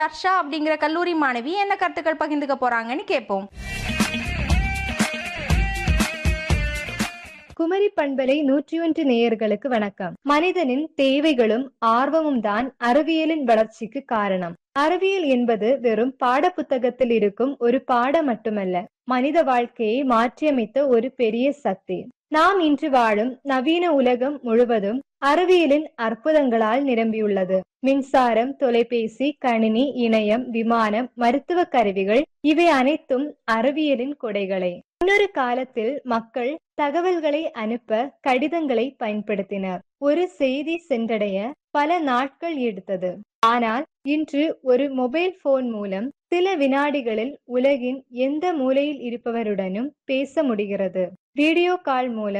ஹர்ஷா அப்படிங்கிற கல்லூரி மாணவி என்ன கருத்துக்கள் பகிர்ந்துக்க போறாங்கன்னு கேட்போம் குமரி பண்பலை நூற்றி ஒன்று நேயர்களுக்கு வணக்கம் மனிதனின் தேவைகளும் ஆர்வமும் தான் அறிவியலின் வளர்ச்சிக்கு காரணம் அறிவியல் என்பது வெறும் பாடப்புத்தகத்தில் இருக்கும் ஒரு பாடம் மட்டுமல்ல மனித வாழ்க்கையை மாற்றியமைத்த ஒரு பெரிய சக்தி நாம் இன்று வாழும் நவீன உலகம் முழுவதும் அறிவியலின் அற்புதங்களால் நிரம்பியுள்ளது மின்சாரம் தொலைபேசி கணினி இணையம் விமானம் மருத்துவ கருவிகள் இவை அனைத்தும் அறிவியலின் கொடைகளே முன்னொரு காலத்தில் மக்கள் தகவல்களை அனுப்ப கடிதங்களை பயன்படுத்தினர் ஒரு செய்தி சென்றடைய பல நாட்கள் எடுத்தது ஆனால் இன்று ஒரு மொபைல் போன் மூலம் சில வினாடிகளில் உலகின் எந்த மூலையில் இருப்பவருடனும் பேச முடிகிறது வீடியோ கால் மூலம்